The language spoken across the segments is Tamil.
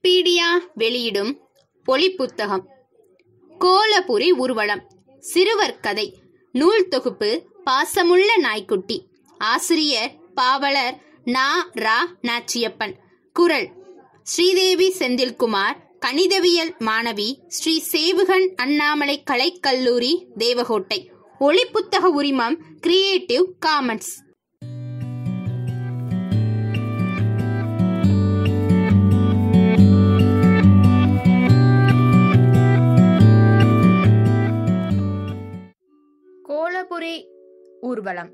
விக்கிபீடியா வெளியிடும் ஒலிப்புத்தகம் கோலபுரி ஊர்வலம் சிறுவர் கதை நூல் தொகுப்பு பாசமுள்ள நாய்க்குட்டி ஆசிரியர் பாவலர் நா ரா நாச்சியப்பன் குரல் ஸ்ரீதேவி செந்தில்குமார் கணிதவியல் மாணவி ஸ்ரீ சேவுகன் அண்ணாமலை கலைக்கல்லூரி தேவகோட்டை ஒளிப்புத்தக உரிமம் கிரியேட்டிவ் காமன்ஸ் கோலபுரி ஊர்வலம்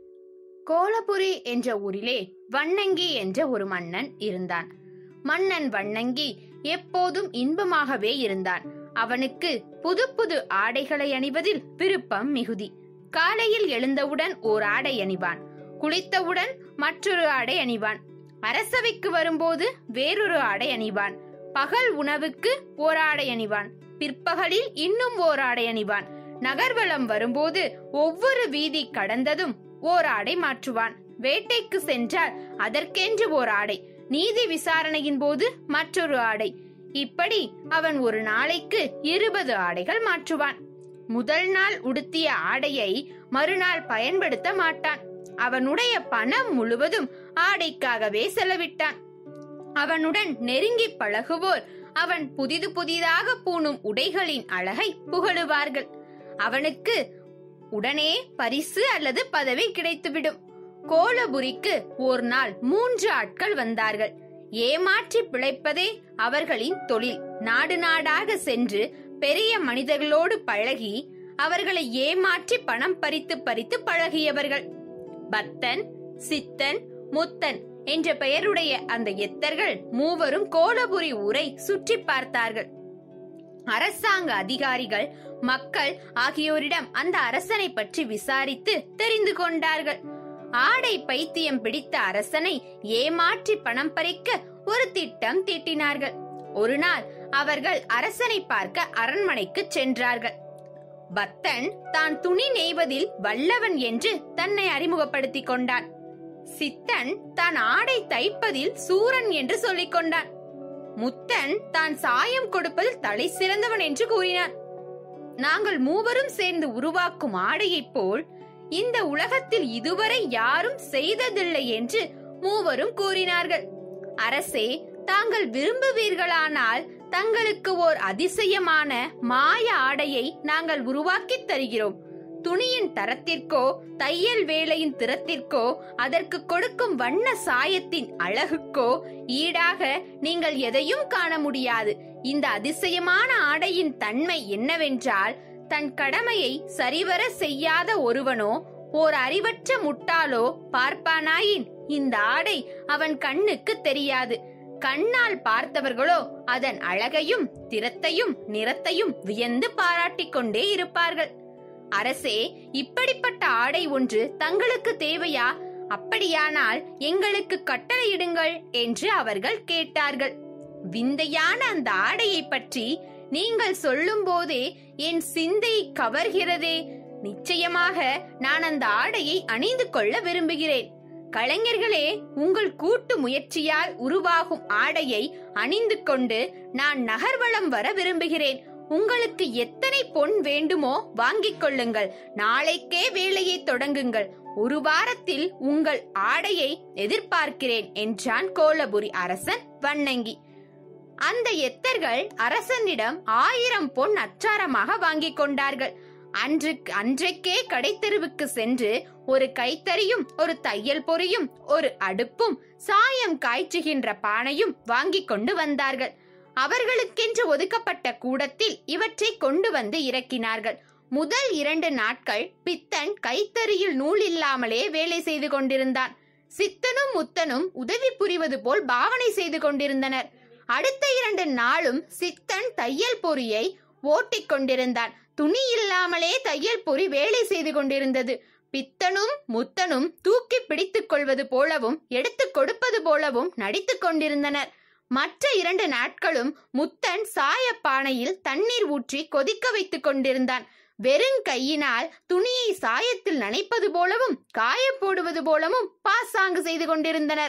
கோலபுரி என்ற ஊரிலே வண்ணங்கி என்ற ஒரு மன்னன் இருந்தான் மன்னன் வண்ணங்கி எப்போதும் இன்பமாகவே இருந்தான் அவனுக்கு புது புது ஆடைகளை அணிவதில் விருப்பம் மிகுதி காலையில் எழுந்தவுடன் ஓர் ஆடை அணிவான் குளித்தவுடன் மற்றொரு ஆடை அணிவான் அரசவைக்கு வரும்போது வேறொரு ஆடை அணிவான் பகல் உணவுக்கு ஓர் ஆடை அணிவான் பிற்பகலில் இன்னும் ஓர் ஆடை அணிவான் நகர்வலம் வரும்போது ஒவ்வொரு வீதி கடந்ததும் ஓர் ஆடை மாற்றுவான் வேட்டைக்கு சென்றால் அதற்கென்று ஓர் ஆடை நீதி விசாரணையின் போது மற்றொரு ஆடை இப்படி அவன் ஒரு நாளைக்கு இருபது ஆடைகள் மாற்றுவான் முதல் நாள் உடுத்திய ஆடையை மறுநாள் பயன்படுத்த மாட்டான் அவனுடைய பணம் முழுவதும் ஆடைக்காகவே செலவிட்டான் அவனுடன் நெருங்கி பழகுவோர் அவன் புதிது புதிதாக பூணும் உடைகளின் அழகை புகழுவார்கள் அவனுக்கு உடனே பரிசு அல்லது பதவி கிடைத்துவிடும் கோலபுரிக்கு ஒரு நாள் மூன்று ஆட்கள் வந்தார்கள் ஏமாற்றி பிழைப்பதே அவர்களின் தொழில் நாடு நாடாக சென்று பெரிய மனிதர்களோடு பழகி அவர்களை ஏமாற்றி பணம் பறித்து பறித்து பழகியவர்கள் பத்தன் சித்தன் முத்தன் என்ற பெயருடைய அந்த எத்தர்கள் மூவரும் கோலபுரி ஊரை சுற்றி பார்த்தார்கள் அரசாங்க அதிகாரிகள் மக்கள் ஆகியோரிடம் அந்த அரசனை பற்றி விசாரித்து தெரிந்து கொண்டார்கள் ஆடை பைத்தியம் பிடித்த அரசனை ஏமாற்றி பணம் பறிக்க ஒரு திட்டம் தீட்டினார்கள் ஒரு நாள் அவர்கள் அரசனை பார்க்க அரண்மனைக்கு சென்றார்கள் பக்தன் தான் துணி நெய்வதில் வல்லவன் என்று தன்னை அறிமுகப்படுத்திக் கொண்டான் சித்தன் தான் ஆடை தைப்பதில் சூரன் என்று சொல்லிக் கொண்டான் முத்தன் தான் சாயம் கொடுப்பதில் தலை சிறந்தவன் என்று கூறினான் நாங்கள் மூவரும் சேர்ந்து உருவாக்கும் ஆடையைப் போல் இந்த உலகத்தில் இதுவரை யாரும் செய்ததில்லை என்று மூவரும் கூறினார்கள் அரசே தாங்கள் விரும்புவீர்களானால் தங்களுக்கு ஓர் அதிசயமான மாய ஆடையை நாங்கள் உருவாக்கித் தருகிறோம் துணியின் தரத்திற்கோ தையல் வேலையின் திறத்திற்கோ அதற்கு கொடுக்கும் வண்ண சாயத்தின் அழகுக்கோ ஈடாக நீங்கள் எதையும் காண முடியாது இந்த அதிசயமான ஆடையின் தன்மை என்னவென்றால் தன் கடமையை சரிவர செய்யாத ஒருவனோ ஓர் அறிவற்ற முட்டாளோ பார்ப்பானாயின் இந்த ஆடை அவன் கண்ணுக்கு தெரியாது கண்ணால் பார்த்தவர்களோ அதன் அழகையும் திறத்தையும் நிறத்தையும் வியந்து பாராட்டிக் கொண்டே இருப்பார்கள் அரசே இப்படிப்பட்ட ஆடை ஒன்று தங்களுக்கு தேவையா அப்படியானால் எங்களுக்கு கட்டளையிடுங்கள் என்று அவர்கள் கேட்டார்கள் விந்தையான அந்த ஆடையை பற்றி நீங்கள் சொல்லும் போதே என் சிந்தை கவர்கிறதே நிச்சயமாக நான் அந்த ஆடையை அணிந்து கொள்ள விரும்புகிறேன் கலைஞர்களே உங்கள் கூட்டு முயற்சியால் உருவாகும் ஆடையை அணிந்து கொண்டு நான் நகர்வலம் வர விரும்புகிறேன் உங்களுக்கு எத்தனை பொன் வேண்டுமோ வாங்கிக் கொள்ளுங்கள் நாளைக்கே வேலையை தொடங்குங்கள் ஒரு வாரத்தில் உங்கள் ஆடையை எதிர்பார்க்கிறேன் என்றான் கோலபுரி அரசன் வண்ணங்கி அந்த எத்தர்கள் அரசனிடம் ஆயிரம் பொன் அச்சாரமாக வாங்கிக் கொண்டார்கள் அன்று அன்றைக்கே கடைத்தெருவுக்கு சென்று ஒரு கைத்தறியும் ஒரு தையல் பொறியும் ஒரு அடுப்பும் சாயம் காய்ச்சுகின்ற பானையும் வாங்கிக் கொண்டு வந்தார்கள் அவர்களுக்கென்று ஒதுக்கப்பட்ட கூடத்தில் இவற்றை கொண்டு வந்து இறக்கினார்கள் முதல் இரண்டு நாட்கள் பித்தன் கைத்தறியில் நூல் இல்லாமலே வேலை செய்து கொண்டிருந்தான் சித்தனும் முத்தனும் உதவி புரிவது போல் பாவனை செய்து கொண்டிருந்தனர் அடுத்த இரண்டு நாளும் சித்தன் தையல் பொறியை ஓட்டிக் கொண்டிருந்தான் துணி இல்லாமலே தையல் பொறி வேலை செய்து கொண்டிருந்தது பித்தனும் முத்தனும் தூக்கி பிடித்துக் கொள்வது போலவும் எடுத்துக் கொடுப்பது போலவும் நடித்துக் கொண்டிருந்தனர் மற்ற இரண்டு நாட்களும் முத்தன் சாயப்பானையில் தண்ணீர் ஊற்றி கொதிக்க வைத்துக் கொண்டிருந்தான் வெறும் கையினால் துணியை சாயத்தில் நனைப்பது போலவும் காய போடுவது போலவும் பாசாங்கு செய்து கொண்டிருந்தனர்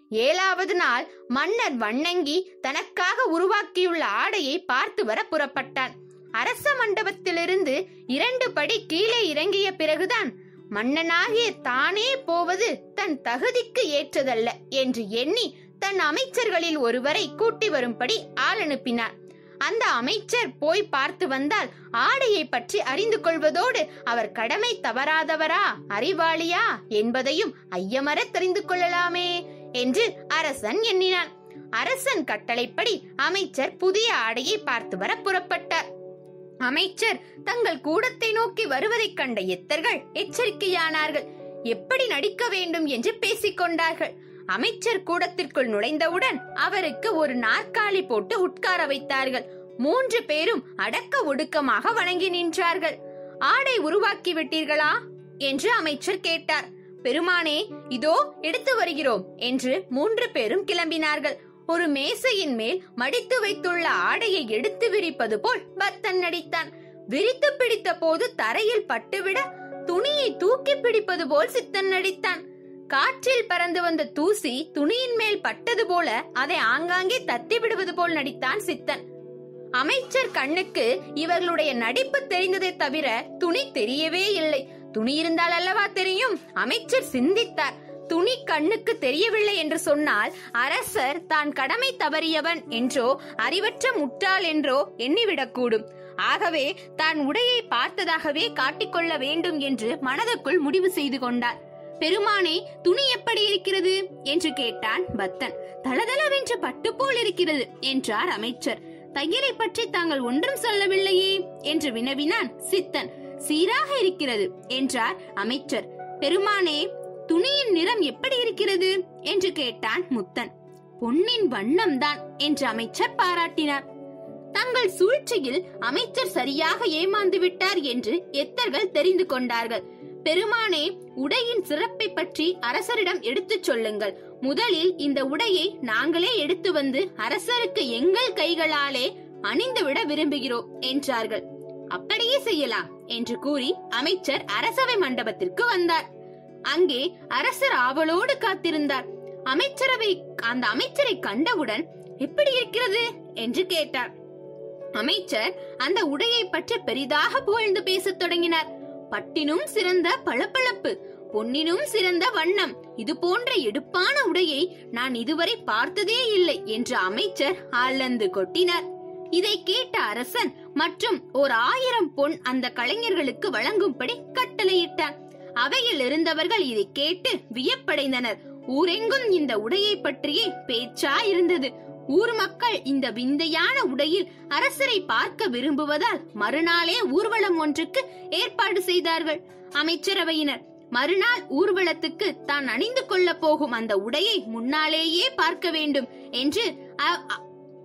ஏழாவது நாள் மன்னர் வண்ணங்கி தனக்காக உருவாக்கியுள்ள ஆடையை பார்த்து வர புறப்பட்டான் அரச மண்டபத்திலிருந்து இரண்டு படி கீழே இறங்கிய பிறகுதான் மன்னனாகிய தானே போவது தன் தகுதிக்கு ஏற்றதல்ல என்று எண்ணி தன் அமைச்சர்களில் ஒருவரை கூட்டி வரும்படி ஆள் அனுப்பினார் அந்த அமைச்சர் போய் பார்த்து வந்தால் ஆடையை பற்றி அறிந்து கொள்வதோடு அவர் கடமை தவறாதவரா அறிவாளியா என்பதையும் ஐயமர தெரிந்து கொள்ளலாமே என்று அரசன் எண்ணினான் அரசன் கட்டளைப்படி அமைச்சர் புதிய ஆடையை பார்த்து வர புறப்பட்டார் அமைச்சர் தங்கள் கூடத்தை நோக்கி வருவதைக் கண்ட எத்தர்கள் எச்சரிக்கையானார்கள் எப்படி நடிக்க வேண்டும் என்று பேசிக் கொண்டார்கள் அமைச்சர் கூடத்திற்குள் நுழைந்தவுடன் அவருக்கு ஒரு நாற்காலி போட்டு உட்கார வைத்தார்கள் மூன்று பேரும் அடக்க ஒடுக்கமாக வணங்கி நின்றார்கள் ஆடை உருவாக்கி விட்டீர்களா என்று அமைச்சர் கேட்டார் பெருமானே இதோ எடுத்து வருகிறோம் என்று மூன்று பேரும் கிளம்பினார்கள் ஒரு மேசையின் மேல் மடித்து வைத்துள்ள ஆடையை எடுத்து விரிப்பது போல் பக்தன் நடித்தான் விரித்து பிடித்த போது தரையில் பட்டுவிட துணியை தூக்கி பிடிப்பது போல் சித்தன் நடித்தான் காற்றில் பறந்து வந்த தூசி துணியின் மேல் பட்டது போல அதை ஆங்காங்கே தத்தி விடுவது போல் நடித்தான் சித்தன் அமைச்சர் கண்ணுக்கு இவர்களுடைய நடிப்பு தெரிந்ததை தவிர துணி தெரியவே இல்லை துணி இருந்தால் அல்லவா தெரியும் அமைச்சர் சிந்தித்தார் துணி கண்ணுக்கு தெரியவில்லை என்று சொன்னால் அரசர் தான் கடமை தவறியவன் என்றோ அறிவற்ற முட்டாள் என்றோ எண்ணிவிடக்கூடும் ஆகவே தான் உடையை பார்த்ததாகவே காட்டிக்கொள்ள வேண்டும் என்று மனதுக்குள் முடிவு செய்து கொண்டார் பெருமானே துணி எப்படி இருக்கிறது என்று கேட்டான் பத்தன் தளதளவென்று பட்டு போல் இருக்கிறது என்றார் அமைச்சர் தையலை பற்றி தாங்கள் ஒன்றும் சொல்லவில்லையே என்று வினவினான் சித்தன் சீராக இருக்கிறது என்றார் அமைச்சர் பெருமானே துணியின் நிறம் எப்படி இருக்கிறது என்று கேட்டான் முத்தன் பொன்னின் வண்ணம்தான் என்று அமைச்சர் பாராட்டினார் தங்கள் சூழ்ச்சியில் அமைச்சர் சரியாக ஏமாந்து விட்டார் என்று எத்தர்கள் தெரிந்து கொண்டார்கள் பெருமானே உடையின் சிறப்பை பற்றி அரசரிடம் எடுத்துச் சொல்லுங்கள் முதலில் இந்த உடையை நாங்களே எடுத்து வந்து அரசருக்கு எங்கள் கைகளாலே அணிந்துவிட விரும்புகிறோம் என்றார்கள் அப்படியே செய்யலாம் என்று கூறி அமைச்சர் அரசவை மண்டபத்திற்கு வந்தார் அங்கே அரசர் ஆவலோடு காத்திருந்தார் அமைச்சரவை அந்த அமைச்சரை கண்டவுடன் எப்படி இருக்கிறது என்று கேட்டார் அமைச்சர் அந்த உடையை பற்றி பெரிதாக புகழ்ந்து பேசத் தொடங்கினார் பட்டினும் சிறந்த பளபளப்பு பொன்னினும் சிறந்த வண்ணம் இது போன்ற எடுப்பான உடையை நான் இதுவரை பார்த்ததே இல்லை என்று அமைச்சர் ஆழ்ந்து கொட்டினார் இதை கேட்ட அரசன் மற்றும் ஓர் ஆயிரம் பொன் அந்த கலைஞர்களுக்கு வழங்கும்படி கட்டளையிட்டான் அவையில் இருந்தவர்கள் இதை கேட்டு வியப்படைந்தனர் ஊரெங்கும் இந்த உடையை பற்றியே பேச்சா இருந்தது ஊர் மக்கள் இந்த விந்தையான உடையில் அரசரை பார்க்க விரும்புவதால் மறுநாளே ஊர்வலம் ஒன்றுக்கு ஏற்பாடு செய்தார்கள் அமைச்சரவையினர் மறுநாள் ஊர்வலத்துக்கு தான் அணிந்து கொள்ள போகும் அந்த உடையை முன்னாலேயே பார்க்க வேண்டும் என்று அ- அ-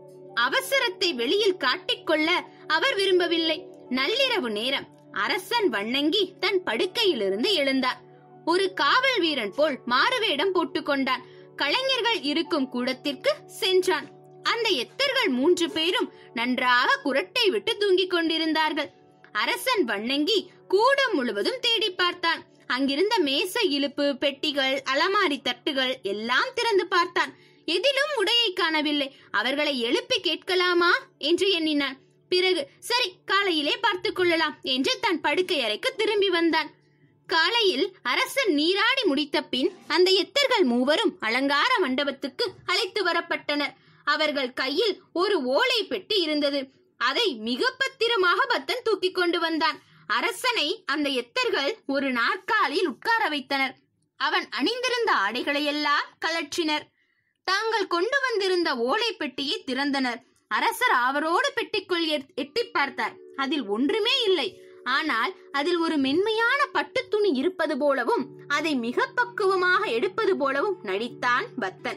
அவசரத்தை வெளியில் காட்டிக்கொள்ள அவர் விரும்பவில்லை நள்ளிரவு நேரம் அரசன் வண்ணங்கி தன் படுக்கையிலிருந்து எழுந்தார் ஒரு காவல் வீரன் போல் மாறுவேடம் போட்டுக்கொண்டான் கலைஞர்கள் இருக்கும் கூடத்திற்கு சென்றான் அந்த எத்தர்கள் மூன்று பேரும் நன்றாக குரட்டை விட்டு தூங்கிக் கொண்டிருந்தார்கள் அரசன் வண்ணங்கி கூடம் முழுவதும் தேடி பார்த்தான் அங்கிருந்த மேசை இழுப்பு பெட்டிகள் அலமாரி தட்டுகள் எல்லாம் திறந்து பார்த்தான் எதிலும் உடையை காணவில்லை அவர்களை எழுப்பி கேட்கலாமா என்று எண்ணினான் பிறகு சரி காலையிலே பார்த்துக் கொள்ளலாம் என்று தன் படுக்கை அறைக்கு திரும்பி வந்தான் காலையில் அரசன் நீராடி முடித்த பின் அந்த எத்தர்கள் மூவரும் அலங்கார மண்டபத்துக்கு அழைத்து வரப்பட்டனர் அவர்கள் கையில் ஒரு ஓலை பெட்டி இருந்தது அதை மிக பத்திரமாக பத்தன் தூக்கிக் கொண்டு வந்தான் அரசனை அந்த எத்தர்கள் ஒரு நாற்காலியில் உட்கார வைத்தனர் அவன் அணிந்திருந்த ஆடைகளையெல்லாம் கலற்றினர் தாங்கள் கொண்டு வந்திருந்த ஓலை பெட்டியை திறந்தனர் அரசர் அவரோடு பெட்டிக்குள் எட்- எட்டிப் பார்த்தார் அதில் ஒன்றுமே இல்லை ஆனால் அதில் ஒரு மென்மையான பட்டுத் துணி இருப்பது போலவும் அதை மிக பக்குவமாக எடுப்பது போலவும் நடித்தான் பத்தன்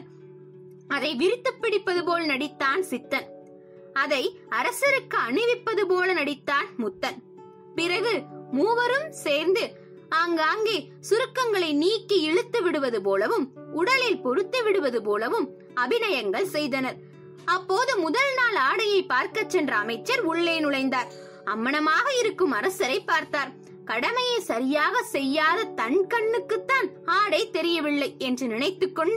அதை விரித்து பிடிப்பது போல் நடித்தான் சித்தன் அதை அரசருக்கு அணிவிப்பது போல நடித்தான் முத்தன் பிறகு மூவரும் சேர்ந்து ஆங்காங்கே சுருக்கங்களை நீக்கி இழுத்து விடுவது போலவும் உடலில் பொருத்தி விடுவது போலவும் அபிநயங்கள் செய்தனர் அப்போது முதல் நாள் ஆடையை பார்க்கச் சென்ற அமைச்சர் உள்ளே நுழைந்தார் அம்மணமாக இருக்கும் அரசரை பார்த்தார் கடமையை சரியாக செய்யாத தன் கண்ணுக்குத்தான் ஆடை தெரியவில்லை என்று நினைத்துக் கொண்டு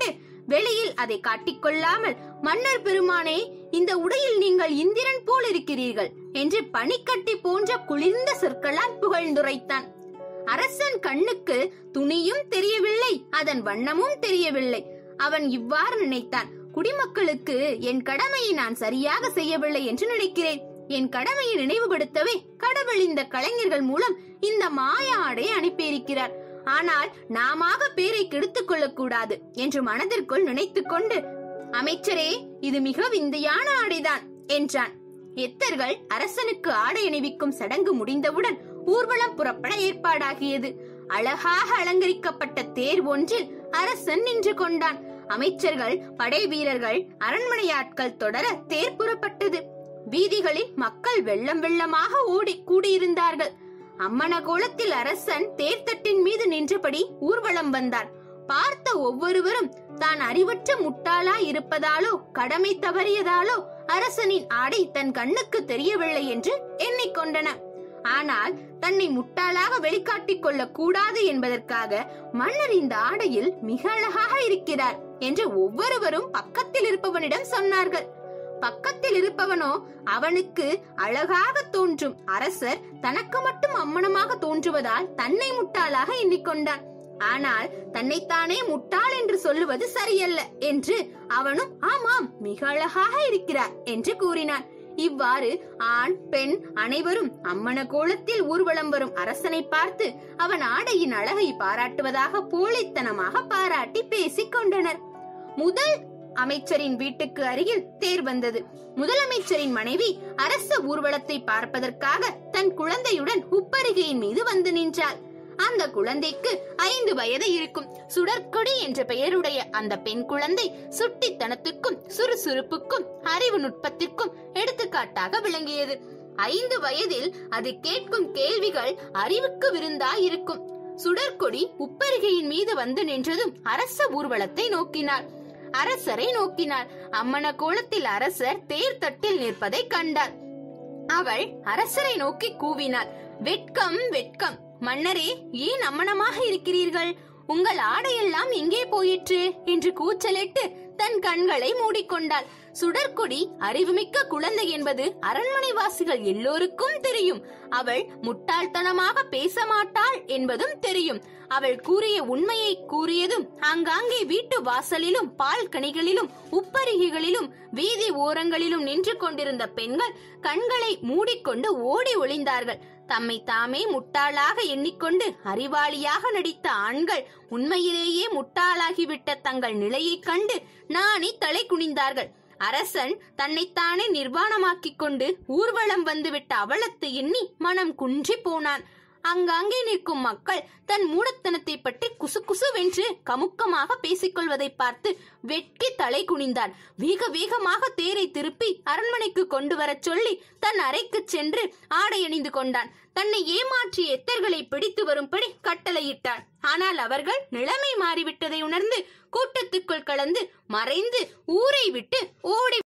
வெளியில் அதை காட்டிக்கொள்ளாமல் மன்னர் பெருமானே இந்த உடையில் நீங்கள் இந்திரன் போல் இருக்கிறீர்கள் என்று பனிக்கட்டி போன்ற குளிர்ந்த சொற்களால் புகழ்ந்துரைத்தான் அரசன் கண்ணுக்கு துணியும் தெரியவில்லை அதன் வண்ணமும் தெரியவில்லை அவன் இவ்வாறு நினைத்தான் குடிமக்களுக்கு என் கடமையை நான் சரியாக செய்யவில்லை என்று நினைக்கிறேன் என் கடமையை நினைவுபடுத்தவே கடவுள் இந்த கலைஞர்கள் மூலம் இந்த மாய ஆடை அனுப்பியிருக்கிறார் ஆனால் நாமாக பேரை கெடுத்துக் கொள்ளக்கூடாது என்று மனதிற்குள் நினைத்துக் கொண்டு அமைச்சரே இது மிக விந்தையான ஆடைதான் என்றான் எத்தர்கள் அரசனுக்கு ஆடை அணிவிக்கும் சடங்கு முடிந்தவுடன் ஊர்வலம் புறப்பட ஏற்பாடாகியது அழகாக அலங்கரிக்கப்பட்ட தேர் ஒன்றில் அரசன் நின்று கொண்டான் அமைச்சர்கள் படை வீரர்கள் அரண்மனை ஆட்கள் தொடர தேர் புறப்பட்டது வீதிகளில் மக்கள் வெள்ளம் வெள்ளமாக ஓடி கூடியிருந்தார்கள் அம்மன கோலத்தில் அரசன் தேர்தட்டின் மீது நின்றபடி ஊர்வலம் வந்தான் பார்த்த ஒவ்வொருவரும் தான் அறிவற்ற முட்டாளா இருப்பதாலோ கடமை தவறியதாலோ அரசனின் ஆடை தன் கண்ணுக்கு தெரியவில்லை என்று எண்ணிக்கொண்டன ஆனால் தன்னை முட்டாளாக வெளிக்காட்டிக் கொள்ளக் கூடாது என்பதற்காக மன்னர் இந்த ஆடையில் மிக அழகாக இருக்கிறார் என்று ஒவ்வொருவரும் பக்கத்தில் இருப்பவனிடம் சொன்னார்கள் பக்கத்தில் இருப்பவனோ அவனுக்கு அழகாக தோன்றும் அரசர் தனக்கு மட்டும் அம்மனமாக தோன்றுவதால் தன்னை முட்டாளாக எண்ணிக்கொண்டான் ஆனால் தன்னைத்தானே முட்டாள் என்று சொல்லுவது சரியல்ல என்று அவனும் ஆமாம் மிக அழகாக இருக்கிறார் என்று கூறினான் இவ்வாறு ஆண் பெண் அனைவரும் அம்மன கோலத்தில் ஊர்வலம் வரும் அரசனை பார்த்து அவன் ஆடையின் அழகை பாராட்டுவதாக போலித்தனமாக பாராட்டி பேசிக் கொண்டனர் முதல் அமைச்சரின் வீட்டுக்கு அருகில் தேர் வந்தது முதலமைச்சரின் மனைவி அரச ஊர்வலத்தை பார்ப்பதற்காக தன் குழந்தையுடன் உப்பரிகையின் மீது வந்து நின்றாள் அந்த குழந்தைக்கு ஐந்து வயது இருக்கும் சுடற்கொடி என்ற பெயருடைய அந்த பெண் குழந்தை சுட்டித்தனத்துக்கும் சுறுசுறுப்புக்கும் அறிவு நுட்பத்திற்கும் எடுத்துக்காட்டாக விளங்கியது ஐந்து வயதில் அது கேட்கும் கேள்விகள் அறிவுக்கு விருந்தாய் இருக்கும் சுடற்கொடி உப்பரிகையின் மீது வந்து நின்றதும் அரச ஊர்வலத்தை நோக்கினார் அரசரை நோக்கினார் அம்மன கோலத்தில் அரசர் தேர் தட்டில் நிற்பதை கண்டார் அவள் அரசரை நோக்கி கூவினாள் வெட்கம் வெட்கம் மன்னரே ஏன் அம்மனமாக இருக்கிறீர்கள் உங்கள் ஆடையெல்லாம் எங்கே போயிற்று என்று கூச்சலிட்டு தன் கண்களை மூடிக்கொண்டாள் சுடற்கொடி அறிவுமிக்க குழந்தை என்பது அரண்மனை வாசிகள் எல்லோருக்கும் தெரியும் அவள் முட்டாள்தனமாக பேச மாட்டாள் என்பதும் தெரியும் அவள் கூறிய உண்மையை கூறியதும் ஆங்காங்கே வீட்டு வாசலிலும் பால் கனிகளிலும் உப்பருகிகளிலும் வீதி ஓரங்களிலும் நின்று கொண்டிருந்த பெண்கள் கண்களை மூடிக்கொண்டு ஓடி ஒளிந்தார்கள் தம்மை தாமே முட்டாளாக எண்ணிக்கொண்டு அறிவாளியாக நடித்த ஆண்கள் உண்மையிலேயே முட்டாளாகிவிட்ட தங்கள் நிலையைக் கண்டு நாணி தலை குனிந்தார்கள் அரசன் தன்னைத்தானே நிர்வாணமாக்கிக் கொண்டு ஊர்வலம் வந்துவிட்ட அவலத்தை எண்ணி மனம் குன்றி போனான் அங்காங்கே நிற்கும் மக்கள் தன் மூடத்தனத்தை பற்றி குசுகுசுவென்று கமுக்கமாக பேசிக்கொள்வதை பார்த்து வெட்கி தலை குனிந்தான் வேக வேகமாக தேரை திருப்பி அரண்மனைக்கு கொண்டு வரச் சொல்லி தன் அறைக்கு சென்று ஆடை அணிந்து கொண்டான் தன்னை ஏமாற்றிய எத்தர்களை பிடித்து வரும்படி கட்டளையிட்டான் ஆனால் அவர்கள் நிலைமை மாறிவிட்டதை உணர்ந்து கூட்டத்துக்குள் கலந்து மறைந்து ஊரை விட்டு ஓடி